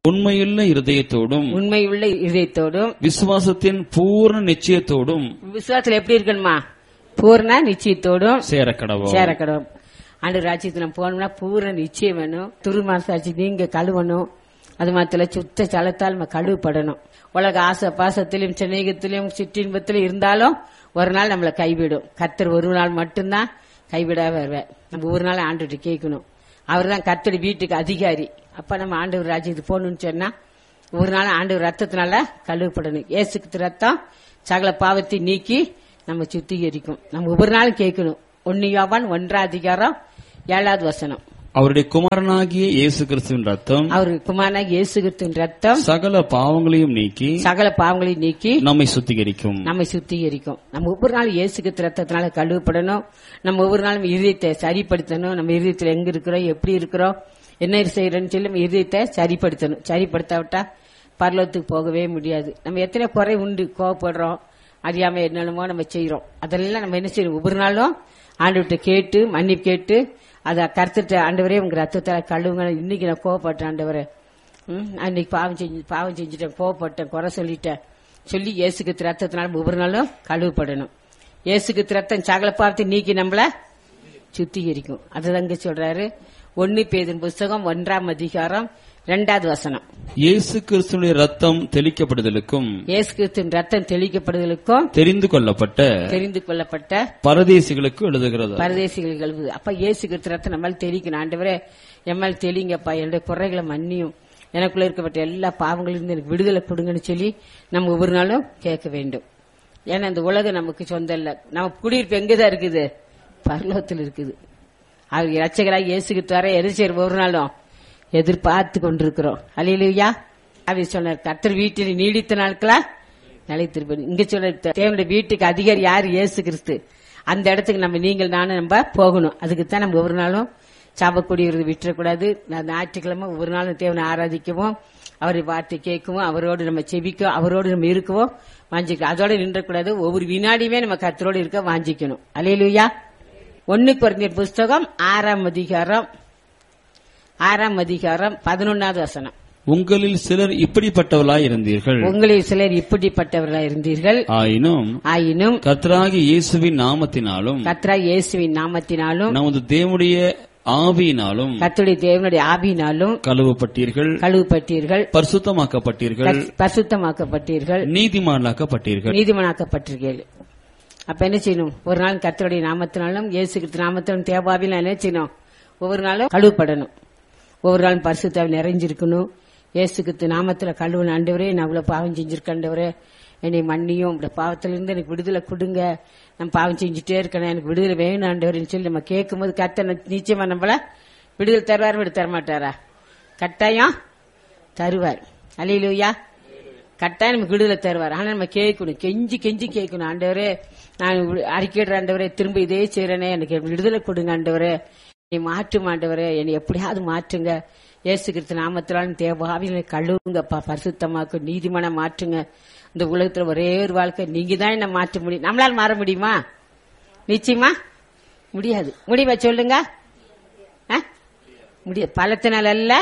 உண்மையுள்ள இருதயத்தோடும் உண்மையுள்ள இதயத்தோடும் விசுவாசத்தின் பூர்ண நிச்சயத்தோடும் விசுவாசத்துல எப்படி இருக்கணுமா பூர்ண நிச்சயத்தோடும் சேரக்கடவோம் சேரக்கணும் ஆண்டு ராஜ்யத்துல நம்ம போனோம்னா பூர்ண நிச்சயம் வேணும் துருமாசாட்சி நீங்க கழுவணும் அது மாத்திர சுத்த சலத்தால் நம்ம கழுவப்படணும் உலக ஆசை பாசத்திலும் சிநேகத்திலும் சிற்றின்பத்திலும் இருந்தாலும் ஒரு நாள் நம்மளை கைவிடும் கத்தர் ஒரு நாள் மட்டும்தான் கைவிடாம வருவார் நம்ம ஒரு நாள் ஆண்டுகிட்ட கேட்கணும் அவர் தான் கத்தர் வீட்டுக்கு அதிகாரி அப்ப நம்ம ஆண்டவர் ராஜ்யத்துக்கு போகணும்னு சொன்னா ஒரு நாள் ஆண்டவர் ரத்தத்தினால கழுவப்படணும் ஏசுக்கு ரத்தம் சகல பாவத்தை நீக்கி நம்ம சுத்திகரிக்கும் நம்ம ஒவ்வொரு நாளும் கேட்கணும் ஒன்னு யோவான் ஒன்றாம் அதிகாரம் ஏழாவது வசனம் அவருடைய குமாரனாகிய இயேசு கிறிஸ்துவின் ரத்தம் அவர் குமாரனாக இயேசு கிறிஸ்துவின் ரத்தம் சகல பாவங்களையும் நீக்கி சகல பாவங்களையும் நீக்கி நம்மை சுத்திகரிக்கும் நம்மை சுத்திகரிக்கும் நம்ம ஒவ்வொரு நாளும் இயேசு கிறிஸ்து ரத்தத்தினால கழுவப்படணும் நம்ம ஒவ்வொரு நாளும் இதயத்தை சரிப்படுத்தணும் நம்ம இதயத்துல எங்க இருக்கிறோம் எப்படி இருக்கிறோம் என்ன செய்யறோம்னு சொல்லி நம்ம இதயத்தை சரிப்படுத்தணும் சரிப்படுத்தாவிட்டா பரலோகத்துக்கு போகவே முடியாது நம்ம எத்தனை குறை உண்டு கோவப்படுறோம் அறியாம என்னென்னமோ நம்ம செய்யறோம் அதெல்லாம் நம்ம என்ன செய்யணும் ஒவ்வொரு நாளும் ஆண்டுகிட்ட கேட்டு மன்னிப்பு கேட்டு அதை கருத்துட்டு ஆண்டவரே உங்க ரத்தத்தால கழுவுங்க இன்னைக்கு நான் கோவப்பட்டேன் ஆண்டவரே ம், நான் இன்னைக்கு பாவம் செஞ்சு பாவம் செஞ்சுட்டேன் கோவப்பட்டேன் குறை சொல்லிட்டேன் சொல்லி இயேசுக்கு ரத்தத்தினால ஒவ்வொரு நாளும் கழுவப்படணும் இயேசுக்கு ரத்தம் சகல பாவத்தை நீக்கி நம்மள சுத்திகரிக்கும் அதுதாங்க சொல்றாரு ஒன்னு பேதின் புஸ்தகம் ஒன்றாம் அதிகாரம் இரண்டாவது வசனம் இயேசு கிறிஸ்துடைய ரத்தம் தெளிக்கப்படுதலுக்கும் இயேசு கிறிஸ்துவின் ரத்தம் தெளிக்கப்படுதலுக்கும் தெரிந்து கொள்ளப்பட்ட தெரிந்து கொள்ளப்பட்ட பரதேசிகளுக்கு எழுதுகிறது பரதேசிகள் கழுவு அப்ப இயேசு கிறிஸ்து ரத்தம் நம்மால் தெளிக்கணும் ஆண்டவரே எம்மால் தெளிங்கப்பா என்னுடைய குறைகளை மன்னியும் எனக்குள்ள இருக்கப்பட்ட எல்லா பாவங்களிலிருந்து எனக்கு விடுதலை கொடுங்கன்னு சொல்லி நம்ம ஒவ்வொரு நாளும் கேட்க வேண்டும் ஏன்னா இந்த உலகம் நமக்கு சொந்தம் இல்ல நம்ம குடியிருப்பு எங்கதான் இருக்குது பரலோகத்தில் இருக்குது அவர் ரட்சகராக இயேசுக்கு தர எது செய்யற ஒரு நாளும் எதிர்பார்த்து கொண்டிருக்கிறோம் அலையிலுயா அவர் சொன்னார் கத்தர் வீட்டில் நீடித்த நாட்களா நிலைத்திருப்பேன் இங்க சொல்ற தேவனுடைய வீட்டுக்கு அதிகாரி யார் இயேசு கிறிஸ்து அந்த இடத்துக்கு நம்ம நீங்கள் நானும் நம்ம போகணும் அதுக்கு தான் நம்ம ஒவ்வொரு நாளும் சாபக்கூடியவர்கள் விட்டுறக்கூடாது நான் ஞாயிற்றுக்கிழமை ஒவ்வொரு நாளும் தேவனை ஆராதிக்கவும் அவரை வார்த்தை கேட்கவும் அவரோடு நம்ம செபிக்கவும் அவரோடு நம்ம இருக்கவும் வாஞ்சிக்கணும் அதோட நின்றக்கூடாது ஒவ்வொரு வினாடியுமே நம்ம கத்தரோடு இருக்க வாஞ்சிக்கணும் அலையிலுயா ஒன்னு குறைஞ்ச புஸ்தகம் ஆறாம் அதிகாரம் ஆறாம் அதிகாரம் பதினொன்னாவது வசனம் உங்களில் சிலர் இப்படிப்பட்டவர்களாய் இருந்தீர்கள் உங்களில் சிலர் இப்படிப்பட்டவர்களாக இருந்தீர்கள் ஆயினும் ஆயினும் கர்த்தராகிய இயேசுவின் நாமத்தினாலும் கத்ரா இயேசுவின் நாமத்தினாலும் நமது தேவனுடைய ஆவியினாலும் கத்துடைய தேவனுடைய ஆவியினாலும் கழுவப்பட்டீர்கள் கழுவப்பட்டீர்கள் பரிசுத்தமாக்கப்பட்டீர்கள் பரிசுத்தமாக்கப்பட்டீர்கள் நீதிமான்களாக்கப்பட்டீர்கள் நீதிமனாக்கப்பட்டிருக்கீர்கள் அப்ப என்ன செய்யணும் ஒரு நாள் கர்த்தருடைய நாமத்தினாலும் இயேசு கிறிஸ்து நாமத்தினாலும் தேவாவில என்ன செய்யணும் ஒவ்வொரு நாளும் கழுவப்படணும் ஒவ்வொரு நாளும் பரிசுத்தாவில் நிறைஞ்சிருக்கணும் இயேசு கிறிஸ்து நாமத்துல கழுவுன ஆண்டவரே நான் இவ்வளவு பாவம் செஞ்சிருக்கேன்டவரே என்னை மன்னியும் இந்த பாவத்திலிருந்து எனக்கு விடுதலை கொடுங்க நான் பாவம் செஞ்சுட்டே இருக்கேன் எனக்கு விடுதலை வேணும் ஆண்டவரேன்னு சொல்லி நம்ம கேட்கும்போது கர்த்தர் நிச்சயமா நம்மள விடுதலை தருவார் விடு தர மாட்டாரா கட்டாயம் தருவார் அலையிலுயா கட்டாயம் நமக்கு விடுதலை தருவார் ஆனா நம்ம கேட்கணும் கெஞ்சி கெஞ்சி கேட்கணும் ஆண்டவரே நான் வி- அறிக்கையிடுற ஆண்டவரே திரும்ப இதே செய்யறேனே எனக்கு விடுதலை கொடுங்க ஆண்டவரே என்னை மாற்றும் ஆண்டவரே என்னை எப்படியாவது மாற்றுங்க இயேசு கிறிஸ்து நாமத்தினாலும் தேவாவினை கழுவுங்கப்பா பரிசுத்தமாக்கு நீதிமனம் மாற்றுங்க இந்த உலகத்துல ஒரே ஒரு வாழ்க்கை நீங்க தான் என்ன மாற்ற முடியும் நம்மளால மாற முடியுமா நிச்சயமா முடியாது முடிவா சொல்லுங்க ஆ? முடியாது பலத்தினால அல்ல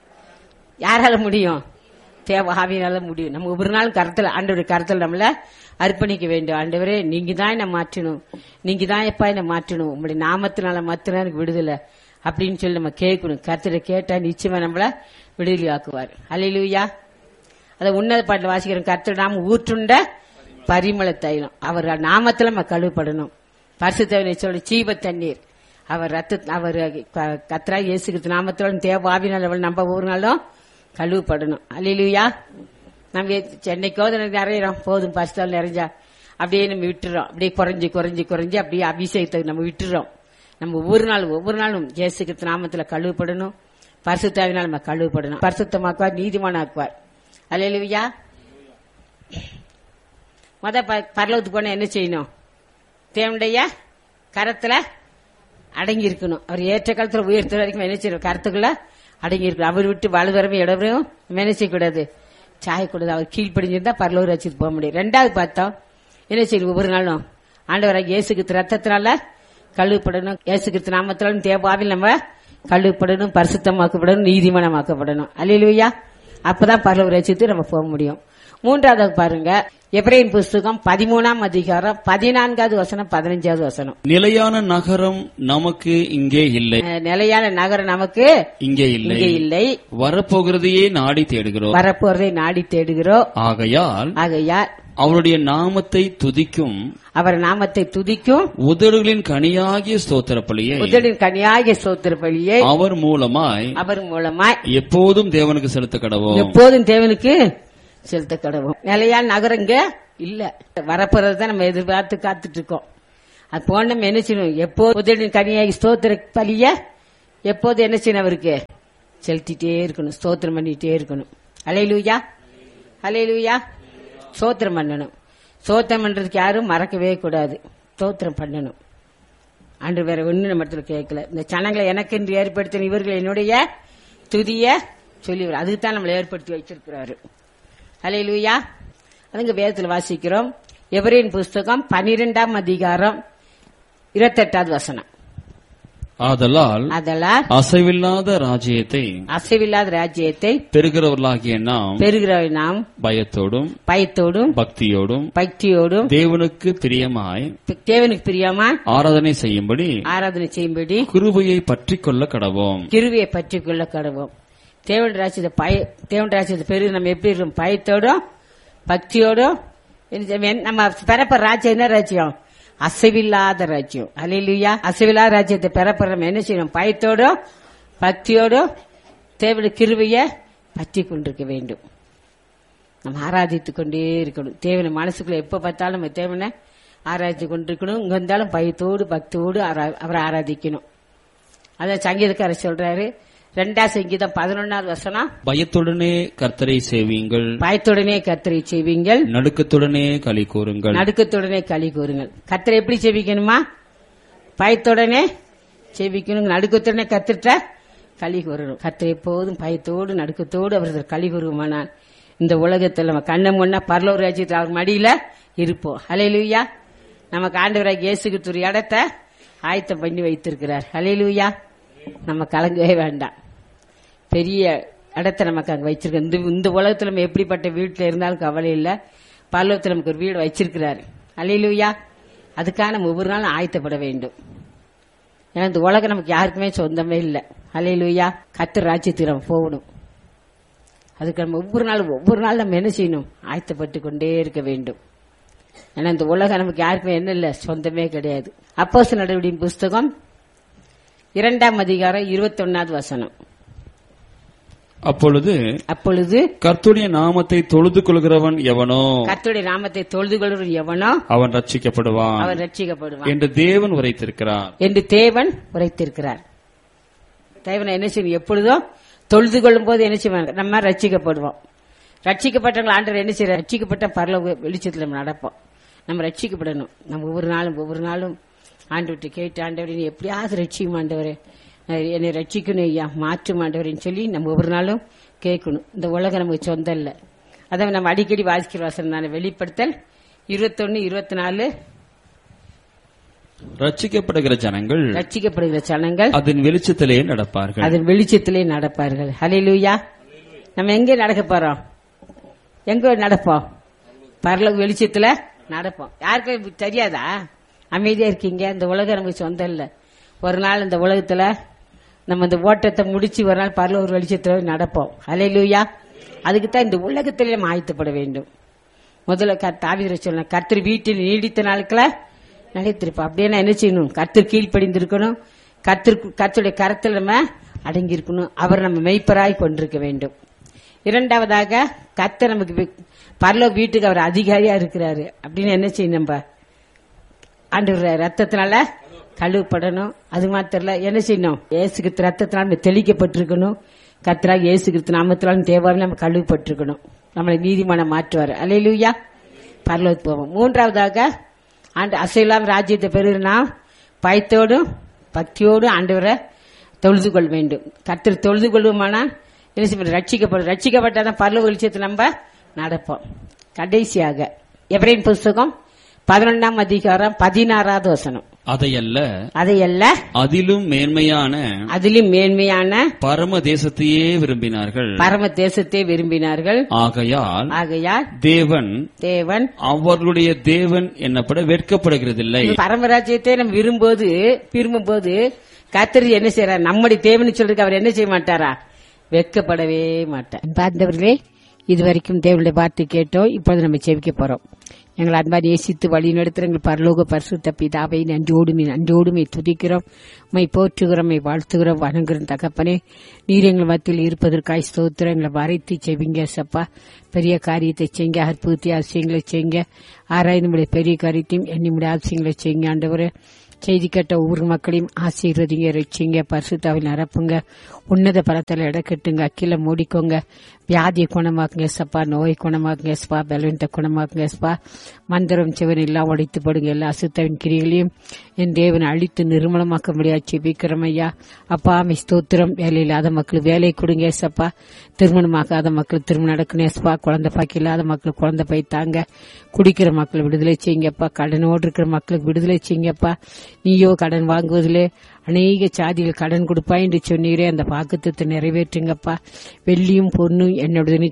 யாரால முடியும் தேவ ஆவியினால முடியும் நம்ம ஒவ்வொரு நாளும் கருத்துல ஆண்டவருடைய கருத்துல நம்மள அர்ப்பணிக்க வேண்டும் ஆண்டவரே நீங்க தான் என்ன மாற்றணும் நீங்க தான் எப்பா என்ன மாற்றணும் உங்களுடைய நாமத்தினால மாத்தினா எனக்கு விடுதலை அப்படின்னு சொல்லி நம்ம கேட்கணும் கருத்துல கேட்டா நிச்சயமா நம்மள விடுதலை ஆக்குவார் அலையிலுயா அதை உன்னத பாட்டில் வாசிக்கிறோம் கர்த்தர் நாம ஊற்றுண்ட பரிமள தைலம் அவர் நாமத்துல நம்ம கழுவப்படணும் பரிசுத்தவனை சொல்லி சீவ தண்ணீர் அவர் ரத்த அவர் க- கர்த்தரா இயேசுக்கு நாமத்தோட தேவாவினால் அவள் நம்ம ஒவ்வொரு நாளும் கழுவப்படணும் அல்லையா நம்ம எ- சென்னைக்கோ நிறையிறோம் போதும் பரிசுத்தால் நிறைஞ்சா அப்படியே நம்ம விட்டுறோம் அப்படியே குறைஞ்சு குறைஞ்சு குறைஞ்சு அப்படியே அபிஷேகத்தை நம்ம விட்டுறோம் நம்ம ஒவ்வொரு நாளும் ஒவ்வொரு நாளும் இயேசுக்கு நாமத்துல கழுவப்படணும் பரிசுத்தாவினால் நம்ம கழுவப்படணும் பரிசுத்தமாக்குவார் நீதிமானாக்குவார் அல்லையா முத ப- பரலோகத்துக்கு போனா என்ன செய்யணும் தேவனுடைய கரத்துல அடங்கி இருக்கணும் அவர் ஏற்ற காலத்துல உயர்த்த வரைக்கும் என்ன செய்யணும் கருத்துக்குள்ள அடங்கி இருக்கணும் அவர் விட்டு வலுவரவும் இடவரையும் என்ன செய்யக்கூடாது சாயக்கூடாது அவர் கீழ்ப்படிஞ்சிருந்தா பரலோக ரசித்து போக முடியும் ரெண்டாவது பார்த்தோம் என்ன செய்யணும் ஒவ்வொரு நாளும் ஆண்டவராக இயேசுக்கு ரத்தத்தினால கழுவுப்படணும் இயேசுக்கு நாமத்தினாலும் தேவாவில் நம்ம கழுவுப்படணும் பரிசுத்தமாக்கப்படணும் நீதிமனமாக்கப்படணும் அல்லையா அப்பதான் பரலோக ரசித்து நம்ம போக முடியும் மூன்றாவது பாருங்க எப்ரேன் புஸ்தகம் பதிமூணாம் அதிகாரம் பதினான்காவது வசனம் பதினஞ்சாவது வசனம் நிலையான நகரம் நமக்கு இங்கே இல்லை அஹ், நிலையான நகரம் நமக்கு இங்கே இல்லை இங்கே இல்லை வரப்போகிறதையே நாடி தேடுகிறோம் வரப்போறதை நாடி தேடுகிறோம் ஆகையால் ஆகையால் அவருடைய நாமத்தை துதிக்கும் அவர் நாமத்தை துதிக்கும் உதடுகளின் கனியாகிய ஸ்தோத்திர பலியை உதடின் கனியாகிய சோத்திர பலியை அவர் மூலமாய் அவர் மூலமாய் எப்போதும் தேவனுக்கு செலுத்த கடவோம் எப்போதும் தேவனுக்கு செலுத்த கடவும் நிலையான நகரம் இங்க இல்ல வரப்போறதுதான் நம்ம எதிர்பார்த்து காத்துட்டு இருக்கோம் அது போன நம்ம என்ன செய்யணும் எப்போ உதடின் கனியாகி ஸ்தோத்திர பலிய எப்போது என்ன செய்யணும் அவருக்கு செலுத்திட்டே இருக்கணும் ஸ்தோத்திரம் பண்ணிட்டே இருக்கணும் அலையிலூயா அலையிலூயா ஸ்தோத்திரம் பண்ணணும் ஸ்தோத்திரம் பண்றதுக்கு யாரும் மறக்கவே கூடாது ஸ்தோத்திரம் பண்ணணும் அன்று வேற ஒண்ணு நம்ம இடத்துல கேட்கல இந்த சனங்களை எனக்கு என்று ஏற்படுத்தின இவர்கள் என்னுடைய துதிய சொல்லி அதுக்கு தான் நம்மளை ஏற்படுத்தி வச்சிருக்கிறாரு அலை லூயா அதுங்க வேதத்தில் வாசிக்கிறோம் எவரின் புஸ்தகம் பனிரெண்டாம் அதிகாரம் இருபத்தெட்டாவது வசனம் ஆதலால் அதெல்லாம் அசைவில்லாத ராஜ்யத்தை அசைவில்லாத ராஜ்யத்தை பெறுகிறவர்களாகிய நாம் பெறுகிற நாம் பயத்தோடும் பயத்தோடும் பக்தியோடும் பக்தியோடும் தேவனுக்கு பிரியமாய் தேவனுக்கு பிரியமா ஆராதனை செய்யும்படி ஆராதனை செய்யும்படி கிருபையை பற்றிக் கொள்ள கடவோம் கிருவியை பற்றி கொள்ள கடவோம் தேவன் ராஜ்யத்தை பய தேவன் ராஜ்யத்தை பெரு நம்ம எப்படி இருக்கோம் பயத்தோடும் பக்தியோடும் என்ன- நம்ம பெறப்ப ராஜ்யம் என்ன ராஜ்யம் அசைவில்லாத ராஜ்யம் அலையிலுயா அசைவில்லாத ராஜ்யத்தை பெறப்ப நம்ம என்ன செய்யணும் பயத்தோடும் பக்தியோடும் தேவனுடைய கிருவைய பற்றி கொண்டிருக்க வேண்டும் நம்ம ஆராதித்துக் கொண்டே இருக்கணும் தேவனை மனசுக்குள்ள எப்ப பார்த்தாலும் நம்ம தேவனை ஆராதித்து கொண்டிருக்கணும் இங்க இருந்தாலும் பயத்தோடு பக்தியோடு ஆரா- அவரை ஆராதிக்கணும் அதான் சங்கீதக்காரர் சொல்றாரு ரெண்டாம் சங்கீதம் பதினொன்னாவது வசனம் பயத்துடனே கர்த்தரை சேவியுங்கள் பயத்துடனே கத்தரை செய்வீங்கள் நடுக்கத்துடனே களி கூறுங்கள் நடுக்கத்துடனே களி கூறுங்கள் கத்தரை எப்படி செவிக்கணுமா பயத்துடனே செவிக்கணும் நடுக்கத்துடனே கத்துட்ட களி கூறணும் கத்தரை எப்போதும் பயத்தோடு நடுக்கத்தோடு அவர்கள் களி கூறுமானால் இந்த உலகத்தில் நம்ம கண்ணை முன்னா பரலோர் ராஜ்யத்தில் அவர் மடியில இருப்போம் ஹalleluya நமக்கு ஆண்டவராக இயேசுக்கு ஒரு இடத்தை ஆயத்தம் பண்ணி வைத்திருக்கிறார் ஹalleluya நம்ம கலங்கவே வேண்டாம் பெரிய இடத்தை நமக்கு அங்க வச்சிருக்க இந்த இந்த உலகத்துல நம்ம எப்படிப்பட்ட வீட்டுல இருந்தாலும் கவலை இல்ல பல்லவத்தில் நமக்கு ஒரு வீடு வச்சிருக்கிறாரு அல்லையிலுயா அதுக்காக நம்ம ஒவ்வொரு நாளும் ஆயத்தப்பட வேண்டும் ஏன்னா இந்த உலகம் நமக்கு யாருக்குமே சொந்தமே இல்லை அல்லையிலுயா கத்து ராஜ்யத்துக்கு நம்ம போகணும் அதுக்கு நம்ம ஒவ்வொரு நாளும் ஒவ்வொரு நாள் நம்ம என்ன செய்யணும் ஆயத்தப்பட்டு கொண்டே இருக்க வேண்டும் ஏன்னா இந்த உலகம் நமக்கு யாருக்குமே என்ன இல்லை சொந்தமே கிடையாது அப்போஸ் நடவடிக்கையின் புஸ்தகம் இரண்டாம் அதிகாரம் இருபத்தொன்னாவது வசனம் அப்பொழுது அப்பொழுது கர்த்துடைய நாமத்தை தொழுது கொள்கிறவன் எவனோ கர்த்தருடைய நாமத்தை தொழுது கொள்வது எவனோ அவன் ரட்சிக்கப்படுவான் அவன் ரட்சிக்கப்படுவான் என்று தேவன் உரைத்திருக்கிறார் என்று தேவன் உரைத்திருக்கிறார் தேவனை என்ன செய்யும் எப்பொழுதும் தொழுது கொள்ளும் போது என்ன செய்வாங்க நம்ம ரட்சிக்கப்படுவோம் ரட்சிக்கப்பட்டவங்க ஆண்டவர் என்ன செய்யற ரட்சிக்கப்பட்ட பரல வெளிச்சத்தில் நம்ம நடப்போம் நம்ம ரட்சிக்கப்படணும் நம்ம ஒவ்வொரு நாளும் ஒவ்வொரு நாளும் ஆண்டவர்கிட்ட கேட்டு ஆண்டவரே நீ எப்படியாவது ரட்சிக்கும் ஆண்டவரே அஹ் என்னை ரட்சிக்கணும் ஐயா மாற்றும் ஆண்டவரேன்னு சொல்லி நம்ம ஒவ்வொரு நாளும் கேட்கணும் இந்த உலகம் நமக்கு சொந்தம் இல்லை அதை நம்ம அடிக்கடி வாசிக்கிற வசனம் தானே வெளிப்படுத்தல் இருபத்தொன்னு இருபத்தி நாலு ரட்சிக்கப்படுகிற ஜனங்கள் ரட்சிக்கப்படுகிற ஜனங்கள் அதன் வெளிச்சத்திலே நடப்பார்கள் அதன் வெளிச்சத்திலே நடப்பார்கள் ஹalleluya நம்ம எங்கே நடக்க போறோம் எங்க நடப்போம் பரலோக வெளிச்சத்துல நடப்போம் யாருக்கும் தெரியாதா அமைதியா இருக்கீங்க இந்த உலகம் நமக்கு சொந்தம் இல்ல ஒரு நாள் இந்த உலகத்துல நம்ம இந்த ஓட்டத்தை முடிச்சு ஒரு நாள் பரலோக வெளிச்சத்துல நடப்போம் ஹalleluya அதுக்கு தான் இந்த உலகத்திலே நம்ம ஆயத்தப்பட வேண்டும் முதல்ல தாவிதர சொன்ன கர்த்தர் வீட்டில் நீடித்த நாட்கள நிலைத்திருப்போம் அப்படியே என்ன செய்யணும் கர்த்தர் கீழ்ப்படிந்திருக்கணும் கர்த்தர் கர்த்தருடைய கரத்தில் நம்ம அடங்கி இருக்கணும் அவர் நம்ம மெய்ப்பராய் கொண்டிருக்க வேண்டும் இரண்டாவதாக கர்த்தர் நமக்கு வி- பரலோக வீட்டுக்கு அவர் அதிகாரியா இருக்கிறாரு அப்படின்னு என்ன செய்யணும் நம்ம ஆண்டவர் ரத்தத்தினால கழுவப்படணும் அது மாத்திரம் இல்ல என்ன செய்யணும் இயேசுகிறிஸ்து ரத்தத்தினால நம்ம தெளிக்கப்பட்டிருக்கணும் கர்த்தராக இயேசுகிறிஸ்து நாமத்தினாலும் தேவாரம் நம்ம கழுவப்பட்டிருக்கணும் நம்மளை நீதிமானம் மாற்றுவார் அலையிலுயா பரலோகத்து போவோம் மூன்றாவதாக ஆண்டு அசைலாம் ராஜ்யத்தை பெறுனா பயத்தோடும் பக்தியோடும் ஆண்டவரை தொழுது கொள்ள வேண்டும் கர்த்தர் தொழுது கொள்வோமானால் என்ன செய்ய ரட்சிக்கப்படும் ரட்சிக்கப்பட்டாதான் பரலோக வெளிச்சத்தை நம்ம நடப்போம் கடைசியாக எவரின் புஸ்தகம் பதினொன்றாம் அதிகாரம் பதினாறாவது வசனம் அதையல்ல அதையல்ல அதிலும் மேன்மையான அதிலும் மேன்மையான பரம தேசத்தையே விரும்பினார்கள் பரம தேசத்தை விரும்பினார்கள் ஆகையால் ஆகையால் தேவன் தேவன் அவர்களுடைய தேவன் என்னப்பட வெட்கப்படுகிறதில்லை பரமராஜ்யத்தை நம்ம விரும்போது விரும்பும்போது கத்தரி என்ன செய்யறார் நம்முடைய தேவன் சொல்றதுக்கு அவர் என்ன செய்ய மாட்டாரா வெட்கப்படவே மாட்டார் பார்த்தவர்களே இதுவரைக்கும் தேவனுடைய வார்த்தை கேட்டோம் இப்பொழுது நம்ம செவிக்க போறோம் எங்களை அன்பார் நேசித்து வழி நடத்துகிற எங்கள் பரலோக பரிசுத்த பிதாவை நன்றோடுமே நன்றோடுமே துதிக்கிறோம் மை போற்றுகிறோம் மை வாழ்த்துகிறோம் வணங்குகிறோம் தகப்பனே நீர் எங்கள் மத்தியில் இருப்பதற்காய் ஸ்தோத்திரம் எங்களை வரைத்து செவிங்க சப்பா பெரிய காரியத்தை செய்யுங்க அற்புதத்தை அதிசயங்களை செய்யுங்க ஆராய்ந்து முடிய பெரிய காரியத்தையும் எண்ணி முடிய அதிசயங்களை செய்யுங்க ஆண்டவரே செய்தி கேட்ட ஒவ்வொரு மக்களையும் ஆசீர்வதிங்க ரட்சிங்க பரிசுத்தாவில் நிரப்புங்க உன்னத பலத்தில் இடக்கட்டுங்க அக்கில மூடிக்கோங்க வியாதியை குணமாக்குங்க சப்பா நோய் குணமாக்குங்க ஸ்பா பலவீனத்தை குணமாக்குங்க ஸ்பா மந்திரம் சிவன் எல்லாம் உடைத்து போடுங்க எல்லா அசுத்தவின் கிரிகளையும் என் தேவனை அழித்து நிர்மலமாக்க முடியாது விக்ரம் ஐயா அப்பா மை ஸ்தோத்திரம் வேலை இல்லாத மக்களுக்கு வேலை கொடுங்க சப்பா திருமணமாக்காத மக்கள் திருமணம் நடக்கணும் ஸ்பா குழந்தை பாக்கி இல்லாத மக்கள் குழந்தை போய் தாங்க குடிக்கிற மக்கள் விடுதலை செய்யுங்கப்பா கடனோடு இருக்கிற மக்களுக்கு விடுதலை செய்யுங்கப்பா நீயோ கடன் வாங்குவதிலே அநேக சாதிகள் கடன் கொடுப்பாய் என்று சொன்னீரே அந்த வாக்குத்தத்தை நிறைவேற்றுங்கப்பா வெள்ளியும் பொண்ணும் என்னோடதுன்னு